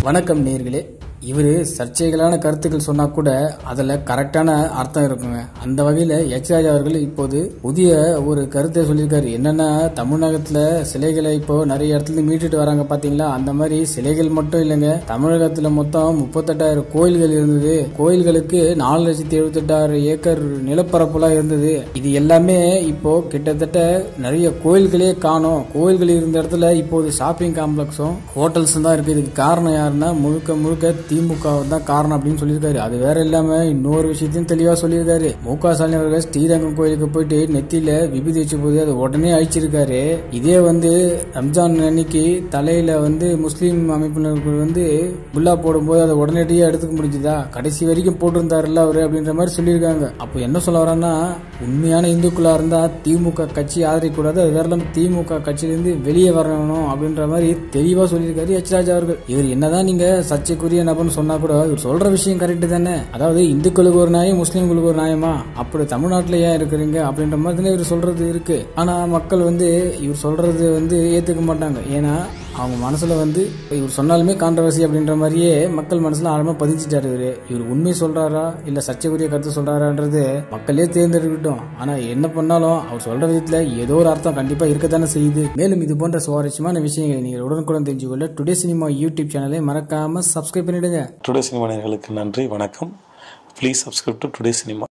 வணக்கம் நேர்களே இவர் சர்ச்சைகளான கருத்துக்கள் சொன்னா கூட அதில் கரெக்டான அர்த்தம் இருக்குங்க அந்த வகையில் எச் ராஜா அவர்கள் இப்போது புதிய ஒரு கருத்தை சொல்லியிருக்காரு என்னன்னா தமிழகத்தில் சிலைகளை இப்போ நிறைய இடத்துல மீட்டுட்டு வராங்க பாத்தீங்களா அந்த மாதிரி சிலைகள் மட்டும் இல்லைங்க தமிழகத்தில் மொத்தம் முப்பத்தெட்டாயிரம் கோயில்கள் இருந்தது கோயில்களுக்கு நாலு லட்சத்தி எழுபத்தெட்டாயிரம் ஏக்கர் நிலப்பரப்புலாம் இருந்தது இது எல்லாமே இப்போ கிட்டத்தட்ட நிறைய கோயில்களே காணும் கோயில்கள் இருந்த இடத்துல இப்போது ஷாப்பிங் காம்ப்ளெக்ஸும் ஹோட்டல்ஸும் தான் இருக்கு இதுக்கு காரணம் யாருன்னா முழுக்க முழுக்க திமுக தான் காரணம் அப்படின்னு சொல்லியிருக்காரு அது வேற இல்லாம இன்னொரு விஷயத்தையும் தெளிவா சொல்லியிருக்காரு மு க ஸ்டாலின் அவர்கள் ஸ்ரீரங்கம் கோயிலுக்கு போயிட்டு நெத்தியில விபூதி வச்ச போது அதை உடனே அழிச்சிருக்காரு இதே வந்து ரம்ஜான் அன்னைக்கு தலையில வந்து முஸ்லீம் அமைப்பினர்கள் வந்து புல்லா போடும்போது அதை உடனடியாக எடுத்துக்க முடிஞ்சுதா கடைசி வரைக்கும் போட்டிருந்தாருல்ல அவரு அப்படின்ற மாதிரி சொல்லியிருக்காங்க அப்போ என்ன சொல்ல வரான்னா உண்மையான இந்துக்களா இருந்தா திமுக கட்சி ஆதரிக்கூடாது அது வேற இல்லாம திமுக கட்சியிலிருந்து வெளியே வரணும் அப்படின்ற மாதிரி தெளிவா சொல்லியிருக்காரு எச் ராஜா அவர்கள் இவர் என்னதான் நீங்க சர்ச்சைக்குரிய நபர்னு சொன்னா கூட இவர் சொல்ற விஷயம் கரெக்ட் தானே அதாவது இந்துக்களுக்கு ஒரு நியாயம் முஸ்லீம்களுக்கு ஒரு நியாயமா அப்படி தமிழ்நாட்டுல ஏன் இருக்கிறீங்க அப்படின்ற மாதிரி தானே இவர் சொல்றது இருக்கு ஆனா மக்கள் வந்து இவர் சொல்றது வந்து ஏத்துக்க மாட்டாங்க ஏன்னா அவங்க மனசுல வந்து இவர் சொன்னாலுமே கான்ட்ரவர்சி அப்படின்ற மாதிரியே மக்கள் மனசுல ஆழமா பதிஞ்சிட்டாரு இவரு இவர் உண்மை சொல்றாரா இல்ல சர்ச்சைக்குரிய கருத்து சொல்றாரான்றது மக்களே தேர்ந்தெடுக்கட்டும் ஆனா என்ன பண்ணாலும் அவர் சொல்ற விதத்துல ஏதோ ஒரு அர்த்தம் கண்டிப்பா இருக்கத்தானே செய்யுது மேலும் இது போன்ற சுவாரஸ்யமான விஷயங்களை நீங்கள் உடனுக்குடன் தெரிஞ்சுக்கொள்ள டுடே சினிமா யூடியூப் சேனலை மறக்காம சப்ஸ்கிரைப் பண்ணிடுங்க டுடே சினிமா நேயர்களுக்கு நன்றி வணக்கம் please subscribe to today cinema